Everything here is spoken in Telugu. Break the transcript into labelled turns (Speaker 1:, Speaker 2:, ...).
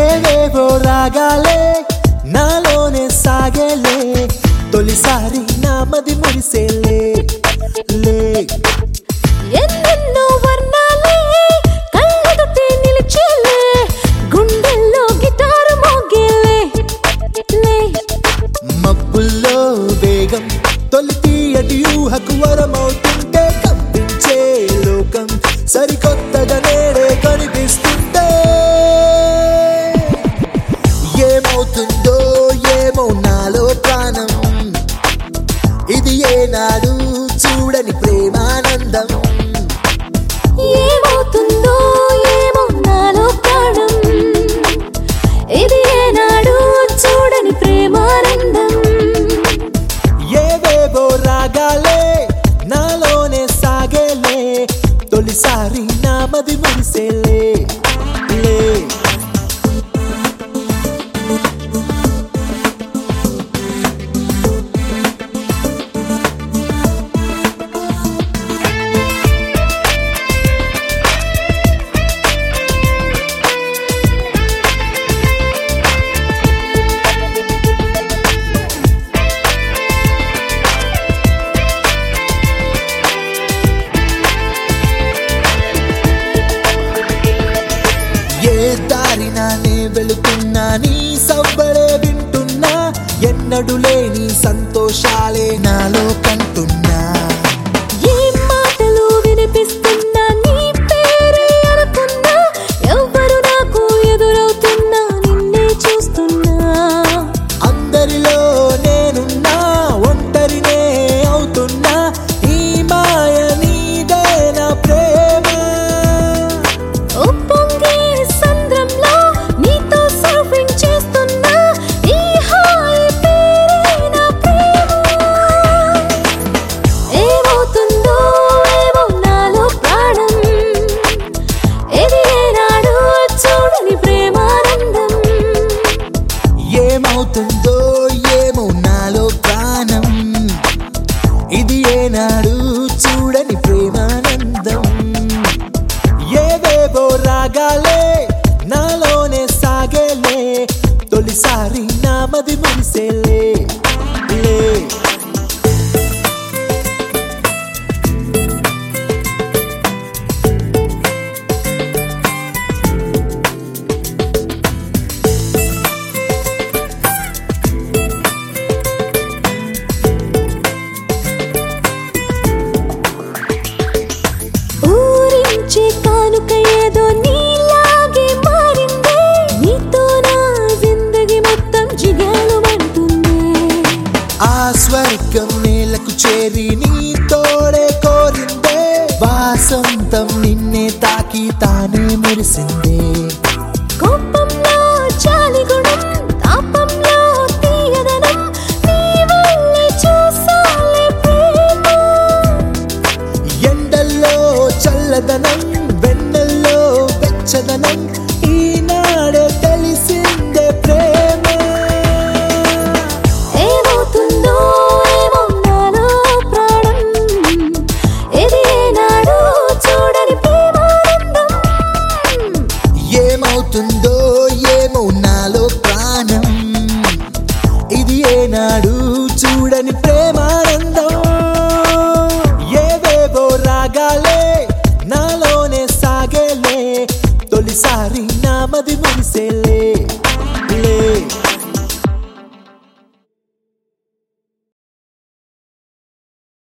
Speaker 1: ఏవేవో రాగాలే నాలోనే సాగేలే తొలిసారి నా మది మురిసేలే లే
Speaker 2: ఎన్నెన్నో వర్ణాలే కళ్ళెదుటే నిలిచేలే గుండెల్లో గిటారు మోగేలే లే
Speaker 1: మబ్బుల్లో వేగం తొలి తీయటి ఊహకు వరమవుతుంటే కంపించే లోకం సరికొత్తగా నేడే కనిపిస్తుంటే ఏమవుతుందో ఏమో నాలో ప్రాణం ఇది ఏనాడు చూడని ప్రేమానందం
Speaker 2: ఏమవుతుందో ఏమో నాలో ప్రాణం ఇది ఏనాడు చూడని ప్రేమానందం
Speaker 1: ఏవేవో రాగాలే నాలోనే సాగేలే తొలిసారి నా మది మురిసేలే లే ఏ దారినానే వెళుతున్నా నీ సవ్వడే వింటున్నా ఎన్నడు లేని సంతోషాలే నాలో కంటున్నా
Speaker 2: ఏ మాటలు వినిపిస్తున్నా నీ పేరే అనుకున్నా ఎవ్వరు నాకు ఎదురవుతున్నా నిన్నే చూస్తున్నా
Speaker 1: అందరిలో నేనున్నా ఒంటరినే అవుతున్నా ఈ మాయ నీదే నా ప్రేమ
Speaker 2: ఉప్పొంగే సంద్రంలో నీతో సర్ఫింగ్ చేస్తున్నా ఈ హాయి పేరే నా ప్రేమ ఏమవుతుందో ఏమో నాలో ప్రాణం ఇది ఏనాడు చూడని ప్రేమానందం
Speaker 1: ఏమవుతుందో ఏమో నాలో ప్రాణం ఇది ఏనాడు చూడని ప్రేమానందం ఏవేవో రాగాలే నాలోనే సాగేలే తొలిసారి నా మది మురిసేలే లే
Speaker 2: ఊరించే కానుక ఏదో నీలాగే మారిందే నీతో నా జిందగీ మొత్తం జిగాలుమంటుందే
Speaker 1: ఆ స్వర్గం నేలకు చేరి నీ తోడే కోరిందే వాసంతం నిన్నే తాకి తానే మురిసిందే
Speaker 2: కోపంలో చాలిగుణం తాపంలో తీయదనం నీ వల్లే చూసాలే ప్రేమ
Speaker 1: ఎండల్లో చల్లదనం వెన్నెల్లో వెచ్చదనం ఈనాడే తెలిసిందే ప్రేమ
Speaker 2: ఏమవుతుందో ఏమో నాలో ప్రాణం ఇది ఏనాడు చూడని ప్రేమానందం
Speaker 1: ఏమవుతుందో ఏమో నాలో ప్రాణం ఇది ఏనాడు చూడని ప్రేమానందం ఏవేవో రాగాలే నాలోనే సాగేలే తొలిసారి నా మది మురిసేలే